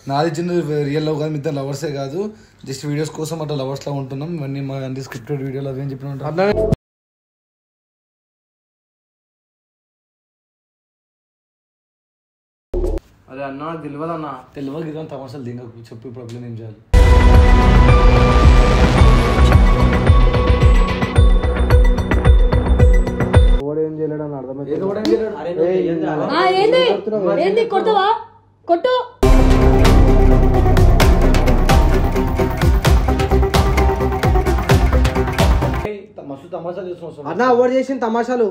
నాది చిన్న real love కాదు మిగతా లవర్సే కాదు జస్ట్ వీడియోస్ కోసం అట్లా లవర్స్ లా ఉంటున్నాం ఇవన్నీ మా అన్ని స్క్రిప్టెడ్ వీడియోలు అవి ఏం చెప్పిన ఉంటాం అర్థం అరే అన్న నాకు తెలియదు అన్న తెలియదు కదా తమాషాలు దిగకు చెప్పి ప్రాబ్లం ఏం చేయాలి ఓడు ఏం చేయలేడు అని అర్థమైతే ఆ, ఏంది ఏంది కొడతావా కొట్టు మస్తు తమాషాలు చేస్తున్నాం అన్న ఓడి చేసిన తమాషాలు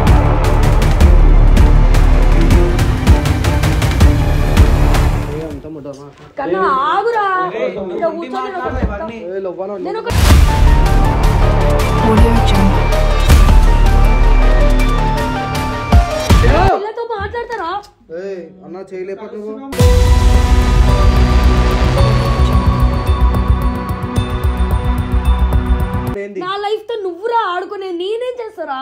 ఏ, అంత ముడ్డమా? కన్నా ఆగురా ఇక్కడ కూర్చొని నాకు చెప్తా. ఏ, లవ్వనా? నేను ఒక పిల్లతో మాట్లాడతారా ఏ, అన్న చేయలేపా నువ్వు ఏంది నా లైఫ్ తో నువ్వురా ఆడుకునే నేనేం చేస్తారా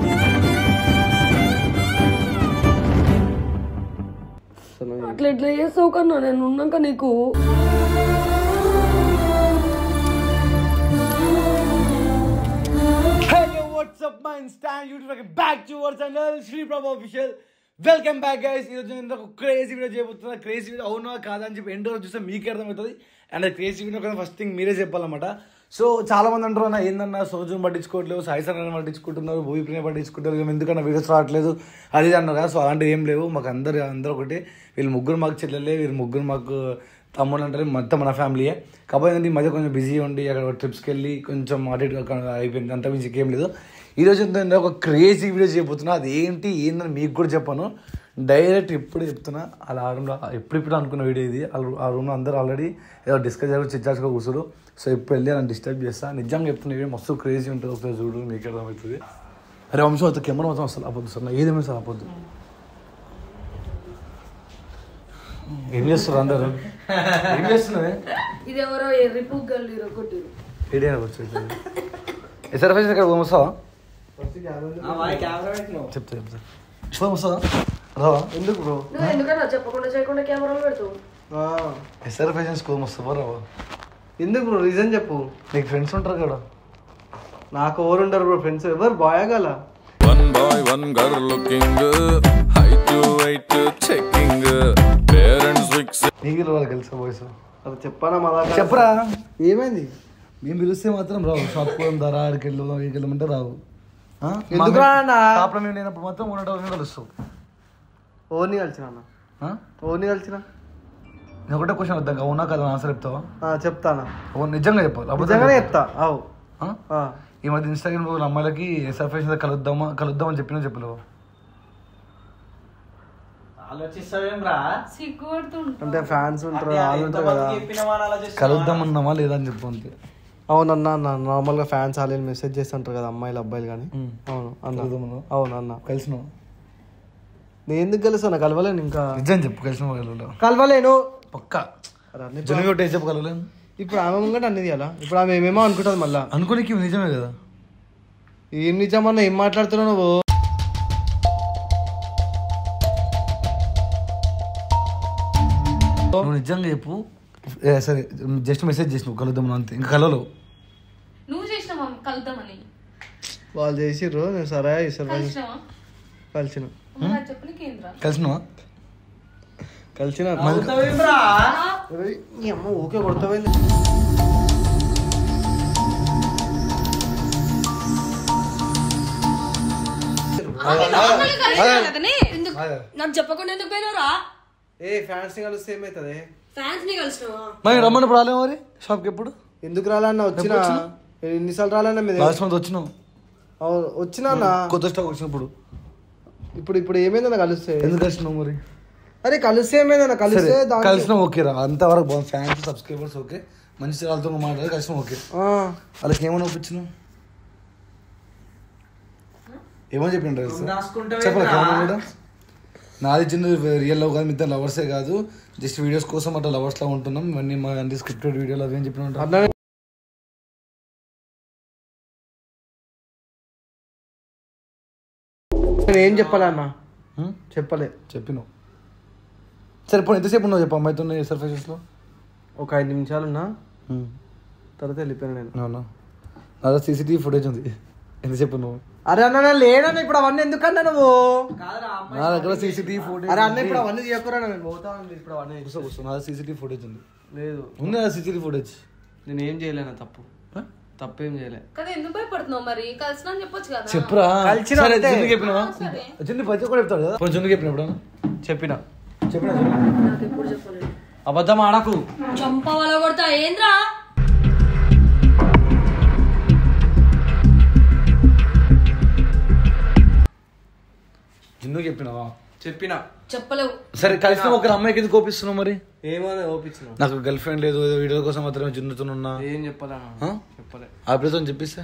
అట్లా ఇట్లా చేసావు కన్నా నేను ఉన్నాక నీకు Hey what's up my Instant YouTube back to our channel Shri ప్రభా official వెల్కమ్ బ్యాక్ గైస్ ఈరోజు నేను ఒక క్రేజీ వీడియో చేయబోతున్నా క్రేజీ వీడియో అవునా కాదా అని చెప్పి ఎండ్ చూస్తే మీకే అర్థమవుతుంది అండ్ క్రేజీ వీడియో కదా ఫస్ట్ థింగ్ మీరే చెప్పాలన్నమాట సో చాలా మంది అంటారు అన్న ఏందన్నా సోజుని పట్టించుకోవట్లేదు సాయి సార్ పట్టించుకుంటున్నారు భూమి ప్రియ పట్టించుకుంటారు ఇక ఎందుకన్నా వీడియోస్ రావట్లేదు అది ఇది అన్నారు కదా సో అలాంటివి ఏం లేవు మాకు అందరు అందరూ ఒకటి వీళ్ళు ముగ్గురు మాకు చెల్లెలే వీళ్ళు ముగ్గురు మాకు తమ్ముడు అంటారు మొత్తం మన ఫ్యామిలీయే కాకపోతే ఏంటంటే ఈ మధ్య కొంచెం బిజీ ఉండి అక్కడ ట్రిప్స్కి వెళ్ళి కొంచెం అటు ఇటు క- అయిపోయింది అంత మించి ఏం లేదు ఈరోజు ఏంటంటే ఒక క్రేజీ వీడియో చేయబోతున్నా అది ఏంటి ఏందని మీకు కూడా చెప్పాను డైరెక్ట్ ఇప్పుడు చెప్తున్నా అలా ఆ రూమ్లో ఎప్పుడు ఇప్పుడు అనుకున్న వీడియో ఇది ఆ- ఆ రూమ్లో అందరూ ఆల్రెడీ ఏదో డిస్కస్ చేసి చిచ్చాచుగా కూర్చోరు సో ఇప్పుడు వెళ్ళి నన్ను డిస్టర్బ్ చేస్తా నిజంగా చెప్తున్నా వీడియో మస్తు క్రేజీ ఉంటుంది ఒకసారి చూడు మీకు అర్థమవుతుంది అరే వంశం అంత కెమెరా మొత్తం అసలు అపోద్దు సార్ ఏదేమైనా సార్ అపోద్దు ఏం చేస్తారు అందరు ఏం చేస్తున్నావే ఇది ఎవరో రిపు గల్లి కొట్టిరు ఏడైనా వచ్చేది ఎస్ఆర్ ఫైస్ ఇక్కడ వస్తావా చెప్తా చెప్తా చూడ వస్తావా రావా ఎందుకు బ్రో నువ్వు ఎందుకన్నా చెప్పకుండా చేయకుండా కెమెరాలు పెడతావు ఎస్ఆర్ ఫ్యాషన్ స్కూల్ వస్తావా రావా ఎందుకు బ్రో రీజన్ చెప్పు నీకు ఫ్రెండ్స్ ఉంటారు కదా నాకు ఎవరు ఉంటారు బ్రో ఫ్రెండ్స్ ఎవరు బాయ్ గల One boy, one girl looking good. Height to weight checking. Parents fix నీకు వాళ్ళకి తెలుసా బాయ్స్ అది చెప్పానా మా దాకా చెప్పరా ఏమైంది మేము పిలిస్తే మాత్రం రావు షాప్ పోదాం ధర ఆడికి వెళ్దాం ఇక్కడికి వెళ్ళమంటే రావు ఆ? ఎందుకు మా- రానా? షాప్లో మేము లేనప్పుడు మాత్రం ఉండటం కలుస్తావు ఓర్ని కలిసిన అన్న ఆ? ఓర్ని కలిసిన నేను ఒకటే క్వశ్చన్ వద్దాం అవునా కదా ఆన్సర్ చెప్తావా ఆ, చెప్తానా అవును, నిజంగా చెప్పాలి అబద్ధం నిజంగానే చెప్పకు. చెప్తా అవు ఆ? ఆ. ఈ మధ్య ఇన్స్టాగ్రామ్ లో అమ్మాయిలకి ఎస్ఆర్ ఫ్యాషన్ కలుద్దామా కలుద్దామని చెప్పినా చెప్పలేవు సిగ్గుపడుతుంటా అంటే ఫ్యాన్స్ ఉంటారు వాళ్ళు ఉంటారు కదా కలుద్దామన్నామా లేదా అని చెప్పు అంతే అవునన్నా అన్న నార్మల్గా ఫ్యాన్స్ వాళ్ళు మెసేజ్ చేస్తుంటారు కదా అమ్మాయిలు అబ్బాయిలు కానీ అవును అన్న కలుద్దామన్నా అవును అన్న కలిసినావు నేను ఎందుకు కలుస్తాను కలవలేను ఇంకా నిజం చెప్పు కలిసిన కలవలేవు కలవలేను పక్క అరే అన్ని జున్ను కొట్టేసి చెప్పు కలవలేను ఇప్పుడు ఆమె ముంగట అన్నది అలా ఇప్పుడు ఆమె ఏమేమో అనుకుంటుంది మళ్ళా అనుకోనికి నిజమే కదా ఏం నిజమన్నా ఏం మాట్లాడుతున్నావు నువ్వు నువ్వు నిజంగా చెప్పు ఏ, సరే జస్ట్ మెసేజ్ చేసినావు కలుద్దామని అంతే ఇంకా కలవలేవు నువ్వు చేసినావా కలుద్దామని వాళ్ళు చేసిర్రు నేను సరే ఇస్తారు కలిసినావా కలిసిన నాకు చెప్పు నీకేంద్రా కలిసినావా కలిసిన ఏయ్, నీ అమ్మ ఊకే కొడతావేంది ఎందుకు నాకు చెప్పకుండా ఎందుకు పోయినారా ఏ ఫ్యాన్స్ ని కలిస్తే ఏమవుతుంది ఫ్యాన్స్ ని కలిసినావా మరి రమ్మని రాలేవు మరి షాప్కి ఎప్పుడు ఎందుకు రాలన్నా వచ్చిన ఎన్నిసార్లు రాలన్నా మీద లాస్ట్ మంత్ వచ్చినావు అవును వచ్చినా అన్న కొత్త స్టాక్ వచ్చినప్పుడు ఇప్పుడు ఇప్పుడు ఏమైందన్న కలిస్తే ఎందుకు కలిసినావు మరి అరే కలిస్తే ఏమైందన్న కలిస్తే సరే దానికి- కలిసిన ఓకే రా అంతవరకు బాగుంది ఫ్యాన్స్ సబ్స్క్రైబర్స్ ఓకే మంచి వాళ్ళతో మాట్లాడి కలిసిన ఓకే ఆ, వాళ్ళకి ఏమని ఒప్పించినావు ఏమని చెప్పిండ్రు చెప్పరా ఏమన్నా కూడా నాది చిన్న రియల్ లవ్ కాదు మిగతా లవర్సే కాదు జస్ట్ వీడియోస్ కోసం అట్లా లవర్స్ లా ఉంటున్నాం ఇవన్నీ మా అన్ని స్క్రిప్టెడ్ వీడియోలు అవి అని చెప్పిన ఉంటాం అట్లనే నేను ఏం చెప్పాలన్నా హ్మ్? చెప్పలే చెప్పినావు సరే పోనీ ఎంతసేపు ఉన్నావు చెప్పు అమ్మాయితో సర్ఫేసెస్లో ఒక ఐదు నిమిషాలున్నా తర్వాత వెళ్ళిపోయాను నేను అవునా నా దగ్గర సీసీటీవీ ఫుటేజ్ ఉంది ఎంతసేపు నువ్వు అరే అన్న నేను లేనన్న ఇప్పుడు అవన్నీ ఎందుకన్నా నువ్వు నా దగ్గర సీసీటీవీ ఫుటేజ్ అరే అన్న ఇప్పుడు అవన్నీ చేయకురా నేను పోతాను ఇప్పుడు అవన్నీ కూర్చో కూర్చో నా సీసీటీవీ ఫుటేజ్ ఉంది లేదు ఉంది నా సీసీటీవీ ఫుటేజ్ నేను ఏం చేయలేను తప్పు తప్పేం చేయలే కదా ఎందుకు భయపడుతున్నావు మరి కలిసినా అని చెప్పొచ్చు కదా చెప్పురా కలిసిన సరే అంతే. జున్ను చెప్పినావా జున్ను ప్రతి ఒక్కరు చెప్తాడు కదా కొంచెం జున్ను చెప్పినప్పుడు చెప్పిన చెప్పినా జున్ను నాకు ఎప్పుడు చెప్పలేదు అబద్ధం ఆడకు చంప వల్ల కొడతా ఏంద్రా జున్ను చెప్పినావా చెప్పిన చెప్పలేవు సరే కలిసిన ఒక అమ్మాయికి ఎందుకు కోపిస్తున్నావు మరి ఏమని ఓపించిన నాకు గర్ల్ ఫ్రెండ్ లేదు ఏదో వీడియో కోసం మాత్రమే జున్నుతున్నా ఏం చెప్పలే అన్న. ఆ? చెప్పలే ఆ పిల్లతో చెప్పిస్తే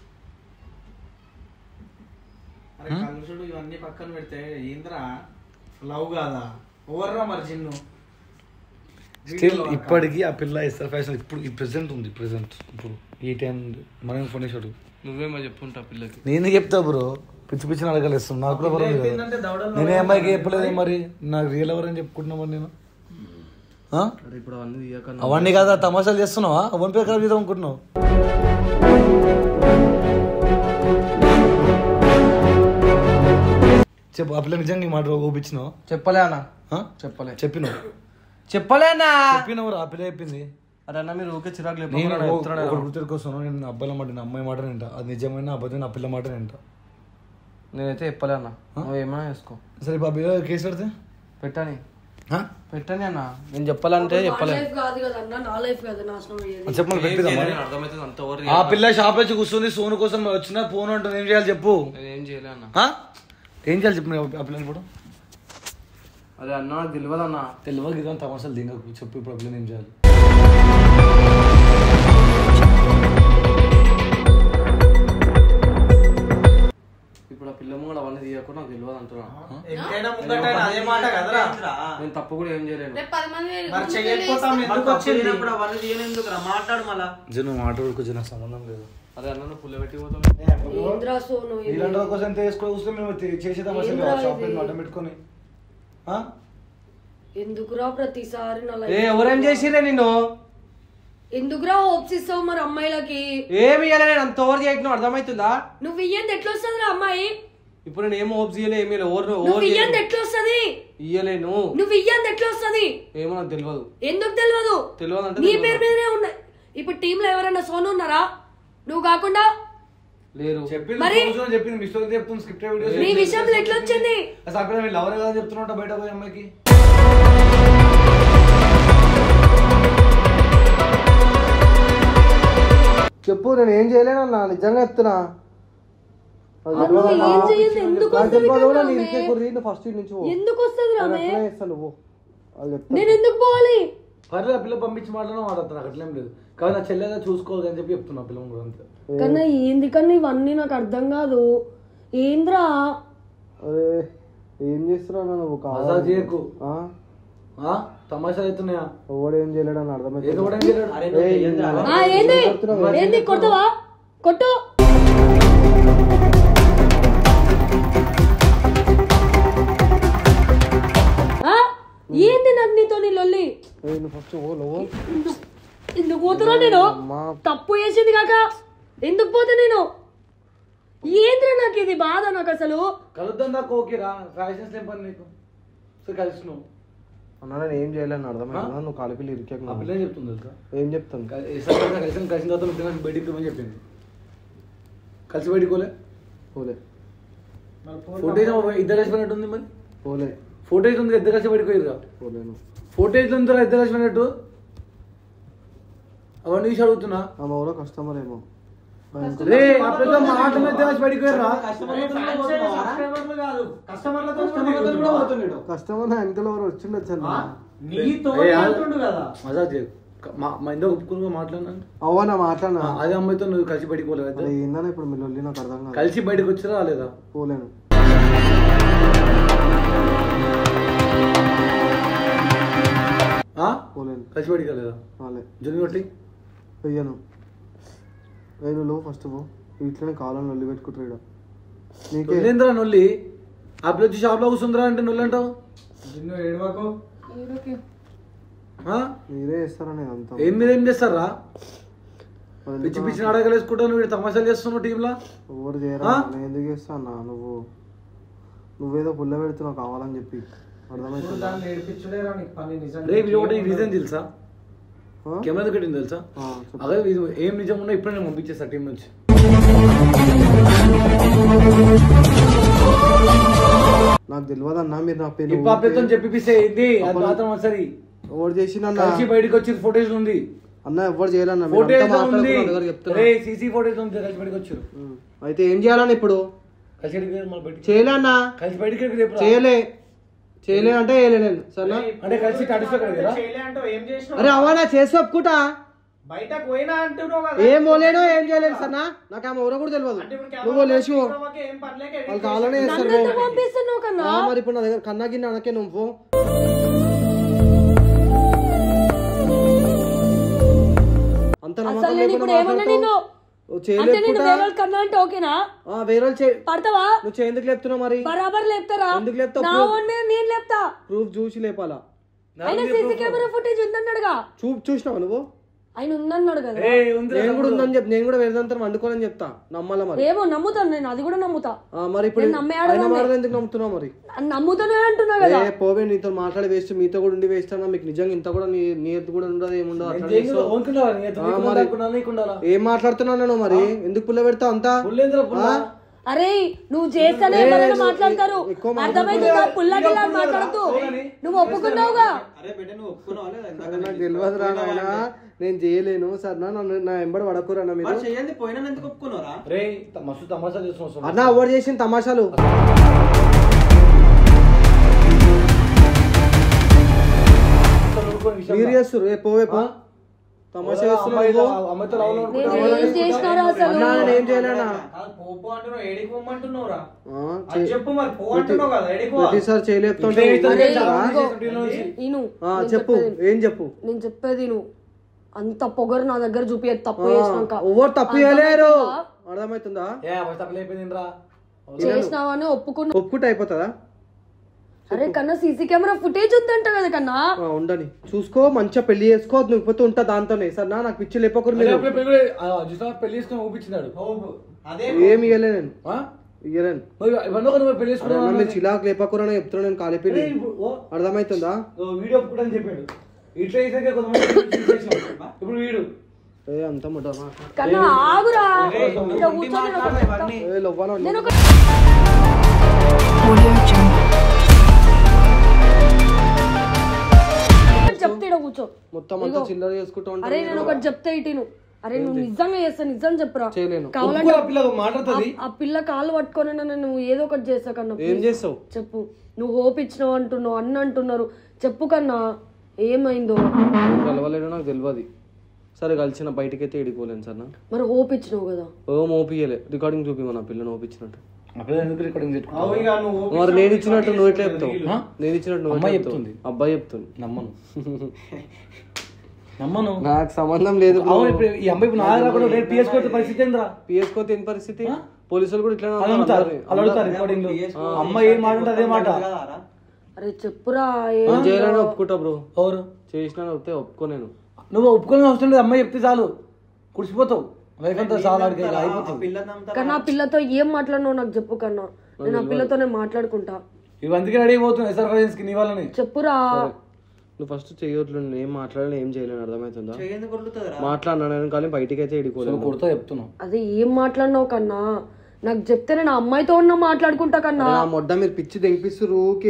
అరే కలుసుడు ఇవన్నీ పక్కన పెడితే ఏంద్రా లవ్ కాదా ఓవర్రా మరి చిన్ను స్టిల్ ఇప్పటికీ ఆ పిల్ల ఇస్తారు ఫ్యాషన్ ఇప్పుడు ఈ ప్రెసెంట్ ఉంది ప్రెసెంట్ ఇప్పుడు ఈ టైం మనం ఫోన్ చేసాడు నువ్వేమో చెప్పుంటా పిల్లకి నేను చెప్తా బ్రో పిచ్చి పిచ్చి అడగలేస్తాం నాకు కూడా బరువు ఉంది ఏంటంటే కదా. దవడల్లో నేనే అమ్మాయికి చెప్పలేదు మరి నాకు రియల్ ఎవరు అని చెప్పుకుంటున్నా మరి నేను ఆ? అరే ఇప్పుడు అవన్నీ తీయక అవన్నీ కాదా తమాషాలు చేస్తున్నావా అవన్నీ పేరు ఖరాబ్ చేద్దాం అనుకుంటున్నావు చెప్పు ఆ పిల్ల నిజంగా ఈ మాట ఊపించినావు చెప్పలే అన్న ఆ? చెప్పలే చెప్పినావు చెప్పలే అన్న చెప్పినవు ఆ పిల్ల చెప్పింది అరే అన్న మీరు ఊకే చిరాకు నేను లేపకుండా ఓ- చెప్తున్నాడు ఒకటి అన్న. గుర్తుకొస్తాను నేను అబ్బాయిల మాట నేను అమ్మాయి మాట వింటా అది నిజమైన అబద్ధమైన ఆ పిల్ల మాట వింటా నేనైతే చెప్పలే అన్న నువ్వు ఏమైనా వేసుకో సరే ఇప్పుడు ఆ పిల్ల కేసు పెడితే పెట్టని ఆ? పెట్టని అన్న నేను చెప్పాలంటే నా చెప్పలే లైఫ్ కాదు కదా అన్న నా లైఫ్ కదా నాశనం అయ్యేది చెప్పమని పెట్టిదా మరి? అర్థమవుతుంది అంత ఓవర్ ఆ పిల్ల షాప్ వచ్చి కూర్చుంది సోను కోసం వచ్చిన ఫోన్ అంటుంది ఏం చేయాలి చెప్పు ఏం చేయలే అన్న ఆ? ఏం చేయాలి చెప్పు నువ్వు ఆ పిల్లని ఇప్పుడు అరే అన్న నాకు తెలియదు అన్న తెలియదు కదా తమాషాలు దిగకు చెప్పు ఇప్పుడు ఆ పిల్లని ఏం చేయాలి ఇప్పుడు ఆ పిల్ల ముంగడ అవన్నీ తీయకుండా నాకు తెలియదు అంటున్నా ఎంతైనా ముంగట అదే మాట కదరా నేను తప్పు కూడా ఏం చేయలేను రేపు పది మంది మరి చెయ్యకపోతాం ఎందుకు వచ్చింది అవన్నీ తీయనెందుకురా మాట్లాడు మళ్ళా జన మాట్లాడుకో జన సంబంధం లేదు అరే అన్న నువ్వు పుల్ల పెట్టి పోతావు ఏంద్రా సోను ఇది? ఇలాంటి వాళ్ళ కోసం తీసుకో చూస్తే మేము తే- చేసేద్దాం అసలు ఏంద్రా షాప్ ఇది? అడ్డం పెట్టుకొని ఆ? ఎందుకురా ప్రతిసారి నా ఏ లైఫ్ ఎవరేం చేసిరే నిన్ను ఎందుకురా హోప్స్ ఇస్తావు మరి అమ్మాయిలకి ఏమి ఇయ్యాలి నేను అంత ఓవర్ చేయకుండా అర్థమవుతుందా నువ్వు ఇయ్యంది ఎట్లా వస్తుంది అమ్మాయి ఇప్పుడు నేను ఏం హోప్స్ ఇయ్యలే ఏమీ ఓవర్ నువ్వు ఓవర్ ఇయ్యంది ఎట్లా వస్తుంది ఇయ్యలేను నువ్వు ఇయ్యంది ఎట్లా వస్తుంది ఏమో నాకు తెలియదు ఎందుకు తెలియదు తెలియదు అంటే నీ తెలియదు. పేరు మీదనే ఉన్నాయి ఇప్పుడు టీమ్ లో ఎవరైనా సోను ఉన్నారా నువ్వు కాకుండా లేరు చెప్పింది మరి? కూర్చొని చెప్పింది మిస్టర్ చెప్తుంది స్క్రిప్ట్ వీడియోస్ నీ విషయంలో ఎట్లా వచ్చింది అసలు ఆ పిల్ల మీ లవర్ కదా చెప్తున్నట్టు బయట పోయి అమ్మాయికి చెప్పు నేను ఏం చేయలేనన్నా నిజంగా చెప్తున్నా అవును, ఏం చెయ్యదు ఎందుకు వస్తుంది ఆమె? ఫస్ట్ నుంచి పో. ఎందుకు వస్తుంది నేను ఆమె అట్లనే చేస్తా నువ్వు అది చెప్తా నేను ఎందుకు పోవాలి పర్లేదు ఆ పిల్ల పంపించి మాట్లాడడం మాట్లాడతాను నాకు అట్లేం లేదు కాబట్టి నా చెల్లెగా చూసుకోవాలి అని చెప్పి చెప్తున్నా ఆ పిల్ల కూడా అంతే కన్నా ఏంది కన్నా ఇవన్నీ నాకు అర్థం కాదు ఏంద్రా అరే ఏం చేస్తున్నావు నువ్వు మజాక్ చేయకు ఆ? ఆ? తమాషాలు అవుతున్నాయా ఎవడు ఏం చేయలేడని ఏదో అర్థమైంది కూడా ఏం చేయలేడు. ఆ, ఏంది ఏంది కొడతావా కొట్టు ఆ? ఏంది నాకు నీతో నీ లొల్లి నువ్వు ఫస్ట్ ఓ నువ్వు ఎందుకు పోతున్నా నేను తప్పు చేసింది కాక ఎందుకు పోతా నేను ఏంద్రా నాకు ఇది బాధ నాకు అసలు కలుద్దాం దా కోకిరా ఫ్యాషన్స్ ఏం పని నీకు సరే కలిసినావు అన్న నేను ఏం చేయలేను అర్థమైందా నువ్వు కాలిపిల్లి ఇరికాక ఆ పిల్ల ఏం చెప్తుంది తెలుసా ఏం చెప్తాను క- ఈసారి కలిసి కలిసిన కలిసిన తర్వాత నువ్వు తినడానికి బయటికి పోమని చెప్పింది కలిసి బయటికి పోలే పోలే ఫోటేజ్ ఇద్దరు కలిసి పోయినట్టు ఉంది మరి పోలే ఫోటేజ్ ఉంది ఇద్దరు కలిసి బయటికి పోయిరుగా పోలేను ఫోటేజ్ ఉందిరా ఇద్దరు కలిసి పోయినట్టు అవన్నీ తీసి అడుగుతున్నా ఆమె ఎవరో కస్టమర్ ఏమో రే ఆ పిల్ల మాట మీద ఇద్దరు కలిసి బయటికి పోయిర్రా కస్టమర్లు కాదు కస్టమర్లతో కూడా పోతున్నాడు కస్టమర్ నా వెనకాల ఎవరు వచ్చిండొచ్చు అన్న నీతో ఏ, ఆ- ఉంటుండు కదా మజాక్ చేయకు క- మా మా ఇంట్లో ఒప్పుకుని మాట్లాడినా అవ్వనా మాట్లాడినా అదే అమ్మాయితో నువ్వు కలిసి బయటికి పోలేదు అరే ఏందన్నా ఇప్పుడు మీరు వెళ్ళి నాకు అర్థం కాదు కలిసి బయటకు వచ్చిరా రాలేదా పోలేను ఆ? పోలేను కలిసి బయటికి రాలేదా వాళ్ళే జున్ను కొట్టి వెయ్యను వెయ్యి నువ్వు ఫస్ట్ పో ఇట్లనే కాలం నొల్లి పెట్టుకుంటారు ఇక్కడ నీకే నొల్లేంద్రా నొల్లి ఆ పిల్ల వచ్చి షాప్ లో కూర్చుందిరా అంటే నొల్లి అంటావు నిన్ను ఏడవకు ఈడకి. ఆ? మీరే చేస్తారని అంతా ఏం మీద ఏం చేస్తారా మరి పిచ్చి పిచ్చి నాటకాలు వేసుకుంటావు వీడు తమాషాలు చేస్తున్నావు టీంలో ఎవరు చేయరా నేను ఎందుకు చేస్తా అన్న నువ్వు నువ్వేదో పుల్ల పెడుతున్నావు కావాలని చెప్పి అర్థమవుతుందా దాన్ని ఏడిపించులేరా నీకు పని నిజం రే వీడు ఒకటి రీజన్ తెలుసా ఆ? కెమెరా కట్టింది తెలుసా ఆ, చెప్పు. అదే ఇది ఏం నిజం ఉన్నా ఇప్పుడే నేను పంపించేస్తా టీం నుంచి నాకు తెలియదు అన్న మీరు నా ఈ పేరు పాపతో చెప్పిస్తే ఏంది అది మాత్రం ఒకసారి ఎవరు చేసిన కలిసి బయటకు వచ్చి ఫోటోస్ ఉంది అన్న ఎవరు చేయాలన్న మీరు ఫోటోస్ అంతా ఉంది మాట్లాడుకున్న దగ్గర చెప్తున్నా రే సీసీ ఫోటోస్ ఉంది కలిసి బయటకు వచ్చారు ఉం. అయితే ఏం చేయాలని ఇప్పుడు కలిసి బయటికి రా, మళ్ళీ బయటికి చేయలే అన్న కలిసి బయటికి రా, రేపు రా. చేయలే చేయలే అంటే చేయలే నేను సరేనా అంటే కలిసి తడిసి అక్కడ కదా చేయలే అంటావు ఏం చేసినావు అరే అవనా చేసి ఒప్పుకుంటా బయటకు పోయినా అంటున్నావు కదా ఏం పోలేడు ఏం చేయలేదు సరేనా నాకు ఆమె ఎవరో కూడా తెలియదు అంటే ఇప్పుడు నువ్వు లేచి పో. కెమెరాకి ఏం పనిలేక edit వాళ్ళు కావాలనే చేస్తారు నన్ను పో. ఎందుకు పంపిస్తున్నావు కన్నా ఆ, మరి ఇప్పుడు నా దగ్గర కన్నా గిన్నె అనకే నువ్వు అంత అసలు నమ్మకం నేను లేకుండా ఇప్పుడు ఏమన్నా నిన్ను మాట్లాడతావు. ఓ అంటే నేను చేయలేకుండా వేరే వాళ్ళ కన్నా అంటే ఓకేనా ఆ, వేరే వాళ్ళు చే- పడతావా నువ్వు చే- ఎందుకు లేపుతున్నావు మరి బరాబర్ లేపుతారా ఎందుకు లేపుతావు? నా వాడి మీద నేను లేపుతా ప్రూఫ్ చూసి లేపాలా ఆయన సీసీ కెమెరా ఫుటేజ్ ఉందన్నాడుగా చూ చూసినావా నువ్వు ఆయన ఉందన్నాడు కదా ఏ ఉంది నేను కూడా ఉందని చెప్పి నేను కూడా వేరేదంతా వండుకోవాలని చెప్తా నమ్మాలా మరి ఏమో నమ్ముతాను నేను అది కూడా నమ్ముతా ఆ, మరి ఇప్పుడు నేను నమ్మే ఆయన ఆడదాన్నే. మాటలు ఎందుకు నమ్ముతున్నావు మరి నమ్ముతానే అంటున్నా కదా ఏ పోవే నీతో మాట్లాడి వేస్ట్ మీతో కూడా ఉండి వేస్ట్ అన్నా మీకు నిజంగా ఇంత కూడా నీ నీతి కూడా ఉండదు ఏముండదు అట్లా చేస్తావు. ఓనుకున్నావా నీ ఎత్తు నీకు మరి. ఉండాలా, నీకు ఉండాలా? ఏం మాట్లాడుతున్నావు నేను మరి ఎందుకు పుల్ల పెడతావు అంతా పుల్లేంద్ర పుల్ల. అరే నువ్వు చేస్తానే ఎవరైనా మాట్లాడతారు ఎక్కువ అర్థమైతుందా పుల్ల గిల్ల అని మాట్లాడుతూ నువ్వు ఒప్పుకున్నావుగా అరే నాకు తెలియదు రా నాయనా నేను చేయలేను సరేనా నన్ను నా ఎంబడి పడకురన్నా మీరు రే త- మస్తు తమాషా చేస్తున్నావు అన్న ఎవరు చేసిన తమాషాలు మీరు చేస్తారు ఏ పోవే పో తమాషా చేస్తున్నారు అమ్మాయితో లవ్ లో నేను ఏం చేసినారా అసలు అన్నా నేను ఏం చేయలేనా కాదు, పో పో అంటున్నావు ఏడికి పోమంటున్నావురా ఆ, అది చే- చెప్పు మరి పో అంటున్నావు కదా ఏడికి పో ప్రతిసారి చేయలేపుతుంటే అరే, చాలా ఇదిగో, చేస్తుంటే ఇను ఆ, నేను చెప్పు చెప్పేది- ఏం చెప్పు నేను చెప్పేది నువ్వు అంత పొగరు నా దగ్గర చూపియదు తప్పు ఆ, చేసినాక ఎవరు తప్పు చేయలేరు అర్థమవుతుందా? అర్థమవుతుందా ఏ అమ్మాయి తప్పలేకపోయింది రా చేసినావని ఒప్పుకున్నా ఒప్పుకుంటే అయిపోతుందా అరే కన్నా సీసీ కెమెరా ఫుటేజ్ ఉందంట కదా కన్నా ఆ, ఉండని చూసుకో మంచిగా పెళ్లి చేసుకో నువ్వు ఉంటా దాంతోనే సరేనా నాకు పిచ్చి లేపకూరు మీరు చూసా పెళ్లి చేసుకుని ఊపించినాడు అదే ఏమి ఇయ్యలే నేను ఆ? ఇయ్యలేను మరి ఇవన్నీ ఒక నువ్వు పెళ్లి అరే, చేసుకున్నావు అన్న, మీరు చిలాకు లేపకూరు అని చెప్తున్నా నేను కాలి పెళ్లి అర్థమవుతుందా వీడియో ఒప్పుకోవడం చెప్పాడు ఇట్లా చేసాక కొంతమంది చేసినాం. ఇప్పుడు వీడు ఏ అంత ముఠా కన్నా ఆగురా ఇంకా కూర్చొని నేను ఒకటి చెప్తా. ఏ లవ్వాలో నేను ఒక ఒకటి చెప్తే ఈడ కూర్చో మొత్తం అంతా చిల్లర చేసుకుంటూ ఉంటా అరే నేను ఒకటి చెప్తే ఇటీను అరే నువ్వు నిజంగా చేస్తా నిజం చెప్పురా చేయలేను కావాలంటే ఒప్పుకో, ఆ పిల్ల మాట్లాడుతుంది ఆ పిల్ల కాళ్ళు పట్టుకొని నన్ను నువ్వు ఏదో ఒకటి చేస్తా కన్నా ఏం చేస్తావు చెప్పు నువ్వు హోప్ ఇచ్చినావు అంటున్నావు అన్న అంటున్నారు చెప్పు కన్నా ఏమైందో కలవలేడు నాకు తెలియదు సరే కలిసిన బయటకైతే ఎడిపోలేను సార్ నా మరి హోప్ ఇచ్చినావు కదా ఓ మోపియలే రికార్డింగ్ చూపి నా పిల్లని ఓపించినట్టు అప్పుడు ఎందుకు రికార్డింగ్ పెట్టుకో అవు ఇక నువ్వు మరి నేను ఇచ్చినట్టు నువ్వు ఎట్లా చెప్తావు ఆ? నేను ఇచ్చినట్టు నువ్వు అమ్మాయి ఎట్లా చెప్తావు? చెప్తుంది. అబ్బాయి చెప్తుంది నమ్మను నమ్మను నాకు సంబంధం లేదు అవును ఇప్పుడు ఈ అమ్మాయి ఇప్పుడు నా దగ్గర కూడా రేపు పిఎస్ కొట్టే పరిస్థితి ఏంద్రా పిఎస్కో తిని పరిస్థితి పోలీసులు కూడా ఇట్లా వాళ్ళు అడుగుతారు వాళ్ళు అడుగుతారు రికార్డింగ్ లో అమ్మాయి ఏం మాట ఉంటే అదే మాట అరే చెప్పురా ఏ- నేను చేయాలని ఒప్పుకుంటా బ్రో ఎవరు చేసిన ఒప్పుతే ఒప్పుకో నేను నువ్వు ఒప్పుకోవాల్సిన అవసరం లేదు అమ్మాయి చెప్తే చాలు కుడిసిపోతావు లైఫ్ అంతా చాలా ఆడికి అయిపోతుంది కన్నా ఆ పిల్లతో ఏం మాట్లాడినావు నాకు చెప్పు కన్నా నేను ఆ పిల్లతోనే మాట్లాడుకుంటా ఇవి అందుకే రెడీ అయిపోతుంది ఎస్ఆర్ కి నీ వాళ్ళని చెప్పురా నువ్వు ఫస్ట్ చేయొద్దు నేను ఏం మాట్లాడలేను ఏం చేయలేను అర్థమవుతుందా మాట్లాడినా నేను కానీ బయటికి అయితే ఎడిపోలేను కొడుతా చెప్తున్నావు అదే ఏం మాట్లాడినావు కన్నా నాకు చెప్తే నేను ఆ అమ్మాయితో ఉన్నా మాట్లాడుకుంటా కన్నా నా మొడ్డ మీరు పిచ్చి దెంపిస్తారు ఊకే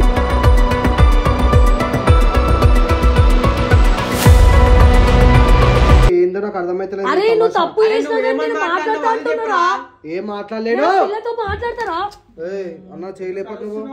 ఏందో నాకు అర్థమైతలేదు అరే నువ్వు తప్పు చేసినా మాట్లాడతా అంటున్నారా ఏం మాట్లాడలేను నేను ఆ పిల్లతో మాట్లాడతారా ఏయ్, అన్నా చేయలేకపోతే నువ్వు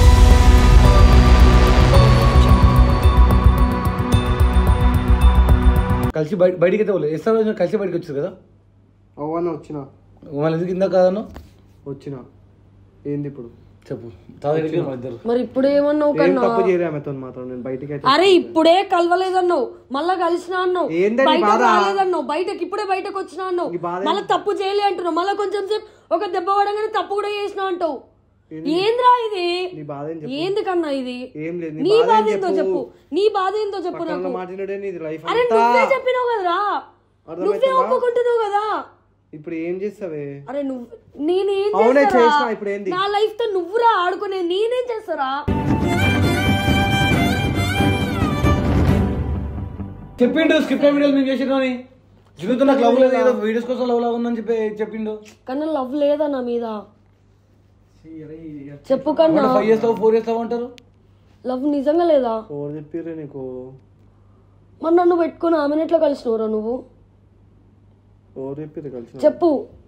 కలిసి బయట బయటికి అయితే పోలేదు ఎస్ఆర్ కలిసి బయటకు వచ్చారు కదా అవ్వన్న వచ్చిన వాళ్ళు ఎందుకు ఇందా కాదను వచ్చిన ఏంది ఇప్పుడు చెప్పు తాగి మా ఇద్దరు మరి ఇప్పుడు ఏమన్నావు ఏం కన్నా తప్పు చేయలే ఆమెతో మాత్రం నేను బయటికి అయితే అరే ఇప్పుడే కలవలేదన్నావు మళ్ళా కలిసిన అన్నావు ఏందని బయటకు బాధ? రాలేదన్నావు బయటకి ఇప్పుడే బయటకు వచ్చినా అన్నావు ఈ బాధ మళ్ళీ తప్పు చేయలే అంటున్నావు మళ్ళీ కొంచెం సేపు ఒక దెబ్బ పడగానే తప్పు కూడా చేసినా అంటావు ఏంద్రా ఇది నీ బాధ ఏం చెప్పు ఏంది కన్నా ఇది ఏం లేదు నీ బాధ ఏందో చెప్పు నీ బాధ ఏందో చెప్పు నాకు మాట్లాడే నీది లైఫ్ అరే నువ్వే చెప్పినావు కదరా నువ్వే ఒప్పుకుంటున్నావు కదా ఇప్పుడు ఏం చేస్తావే అరే నువ్వు నేనేం అవునే చేస్తారా? చేసినా, ఇప్పుడు ఏంది? నా లైఫ్ తో నువ్వురా ఆడుకునే నేనేం చేస్తారా చెప్పిండు స్క్రిప్ట్ వీడియోలు మేము చేసినాం అని జీవితం నాకు లవ్ లేదు ఏదో వీడియోస్ కోసం లవ్ లవ్ ఉందని చెప్పి చెప్పిండు కన్నా లవ్ లేదా నా మీద చెప్పు కన్నా five years love four years love అంటారు లవ్ నిజంగా లేదా ఎవరు చెప్పిర్రే నీకు మరి నన్ను పెట్టుకుని ఆమెను ఎట్లా కలిసినవరా నువ్వు ఎవరు చెప్పిర్రు కలిసి చెప్పు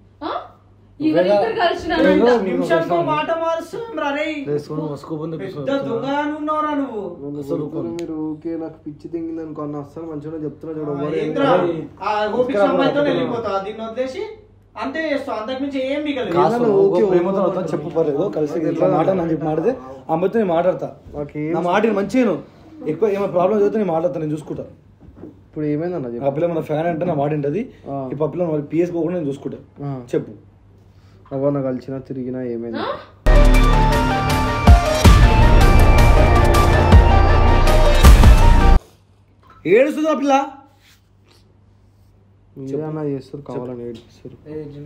నిమిషానికి మాట మారుస్తాం రే పెద్ద దొంగ ఉన్నావురా నువ్వు మీరు ఊకే నాకు పిచ్చి తింగింది అనుకో అన్న అస్సలు మంచిగా చెప్తున్నా చూడ ఎవరు ఏం ఏంద్రా? ఆ గోపి అమ్మాయితో వెళ్ళిపోతావా దీన్ని వదిలేసి అంతే చేస్తావు అంతకు మించి ఏం మిగలేదు ప్రేమతో అవుతా చెప్పు పర్లేదు కలిసి ఇట్లా మాట అని చెప్పి మాడితే అమ్మతో నేను మాట్లాడతా నాకేం నా మాట మంచిగా ఎక్కువ ఏమైనా ప్రాబ్లం చదివితే నేను మాట్లాడతా నేను చూసుకుంటా ఇప్పుడు ఏమైందన్న ఆ చెప్పు పిల్ల మన ఫ్యాన్ అంటే నా మాట ఉంటుంది ఆ. ఈ పప్పులో వాళ్ళ పిఎస్ పోకుండా నేను చూసుకుంటా ఆ. చెప్పు ఎవరన్నా కలిసినా తిరిగినా ఏమైంది ఏడుస్తుంది ఆ పిల్ల మీరే అన్న చేస్తారు కావాలని ఏడిస్తారు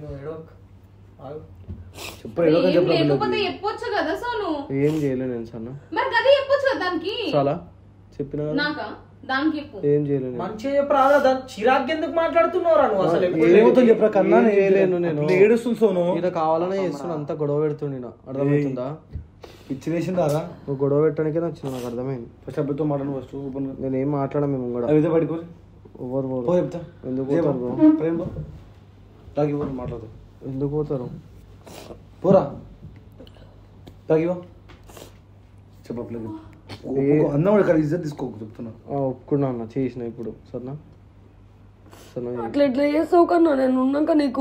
చెప్పు ఏడవకని చెప్పు ఆ పిల్లకి. లేకపోతే చెప్పొచ్చు కదా సోను ఏం చేయలే నేను సన్న మరి గది చెప్పొచ్చు కదా దానికి చాలా చెప్పిన కదా? నాకా దానికి చెప్పు ఏం చేయలే నేను మంచిగా చెప్పరా దాని చిరాకు ఎందుకు మాట్లాడుతున్నావురా నువ్వు అసలు ఎప్పుడు? ప్రేమతో చెప్పరా కన్నా ఏం నేను చేయలేను నేను. పిల్ల ఏడుస్తుంది సోను ఈయన కావాలనే చేస్తున్నా అంతా గొడవ పెడుతుండి నా అర్థమవుతుందా పిచ్చి వేసిందారా నువ్వు గొడవ పెట్టడానికే వచ్చిన నాకు అర్థమైంది ఫస్ట్ అబ్బాయితో మాట్లాడు ఫస్ట్ ఓపెన్ నేను ఏం మాట్లాడా మేము కూడా అవితే పడుకోరు ఎవరు పో పోరు చెప్తా ఎందుకు చెప్పు. పోతారు bro? ప్రేమ పో. తాగి పో మాట్లాడదు ఎందుకు పోతారు పోరా తాగివో చెప్పు అప్పుడు అందం ఇక్కడ ఇజ్జత్ తీసుకోకు చెప్తున్నా ఆ, ఒప్పుకున్నా అన్న చేసిన ఇప్పుడు సరేనా సరేనా అట్లా ఎట్లా చేస్తావు కన్నా నేను ఉన్నాక నీకు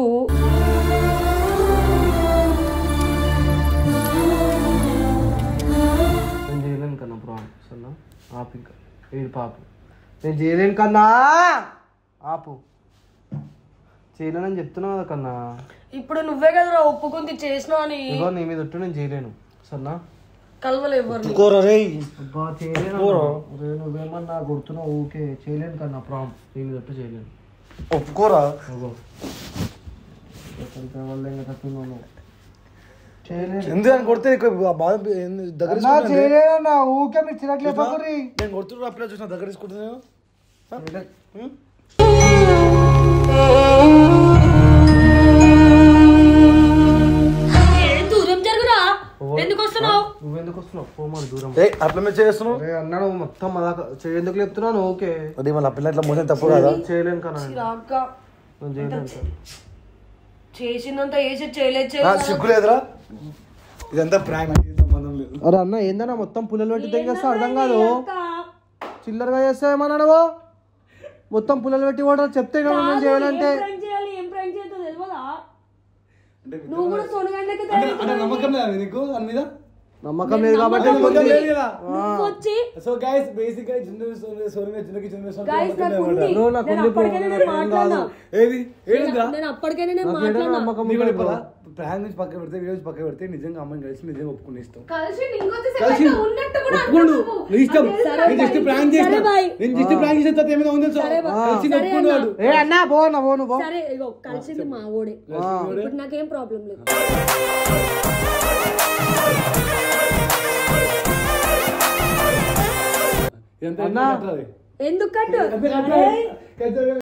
నేను చేయలేను కన్నా ప్రాబ్లం సరేనా ఆపు ఇంకా ఏడు పాపు నేను చేయలేను కన్నా ఆపు చేయలేనని చెప్తున్నా కదా కన్నా ఇప్పుడు నువ్వే కదరా ఒప్పుకుంది చేసినా అని ఇగో నీ మీద ఒట్టు నేను చేయలేను సరేనా కలవలే ఎవరిని కోరా రే అబ్బా చేయలేను అరే నువ్వేమన్నా గుర్తున్నావు ఓకే చేయలేను కన్నా ప్రామ్ నీ మీద ఒట్టు చేయలేను ఒప్పుకోరా అగో ఎక్కడికి వల్ల ఇంకా తట్టున్నాను చేయలేను ఎందుకు కొడితే నీకు ఆ బాధ ఏంది? దగ్గర నా తీసుకుంటున్నా నేను. చేయలేనన్నా ఊకే మీరు చిరాకు లేపకుర్రి నేను కొడుతున్నా అప్పుడే చూసిన దగ్గర తీసుకుంటున్నాను ఏ, దూరం జరుగురా ఎందుకు వస్తున్నావు నువ్వెందుకు వస్తున్నావు పోమాడు దూరం ఏ అట్లా మీద చేస్తున్నావు అరే అన్నాడు మొత్తం మదాక చేయందుకు లేపుతున్నాను ఓకే అది మన పిల్ల ఇట్లా మోసం తప్పు కదా చేయలేను కన్నా నేను. రాక నేను చేయలేను కన్నా. చేసిందంత వేసి చేయలేదు నా సిగ్గు లేదురా ఇదంతా ప్రాంక్ నాకు ఏం సంబంధం లేదు అరే అన్న ఏందన్నా మొత్తం పుల్లలు పెట్టి తెగేస్తా అర్థం కాదు చిల్లరగా చేస్తావేమన్నా నువ్వు మొత్తం పుల్లలు పెట్టి కూడా చెప్తే కదా నేను చేయాలంటే ప్రాంక్ చేయాలి ఏం ప్రాంక్ చేయాలో తెలియదా నువ్వు కూడా సోనగండకి అంటే అంటే నమ్మకం లేదా నీకు దాని మీద నమ్మకం లేదు కాబట్టి నమ్మకం లేదు కదా నువ్వు వచ్చి సో గైస్ బేసిక్ గా చిన్న సోని సోని చిన్నకి చిన్న గైస్ నాకు ఉంది సోని నువ్వు నాకు నేను ఉంది అప్పటికైనా నేను మాట్లాడినా ఏది ఏదిరా నేను అప్పటికైనా నేను నాకు మాట్లాడినా నమ్మకం నీకు ఉంది చెప్పాలా ప్రాంక్ నుంచి పక్క పెడితే వీడియో నుంచి పక్క పెడితే నిజంగా అమ్మాయిని కలిసి నిజంగా ఒప్పుకునే ఇష్టం కలిసి ఇంకొంచెం కలిసి సేపు ఉన్నట్టు కూడా ఒప్పుకోండు అంటున్నావు. నీ ఇష్టం సరే నేను జస్ట్ బాయ్. ప్రాంక్ సరే చేసిన బాయ్. నేను జస్ట్ ప్రాంక్ చేసిన తర్వాత ఏమైనా ఉందో సరే బాయ్. కలిసి సరే ఒప్పుకున్నాడు ఏ అన్నా పో అన్న పో నువ్వు పో. సరే ఇగో కలిసింది మా ఓడే ఇప్పుడు నాకేం ప్రాబ్లం లేదు ఎంత అన్నా. ఎంత ఎందుకు కట్టు ఎంత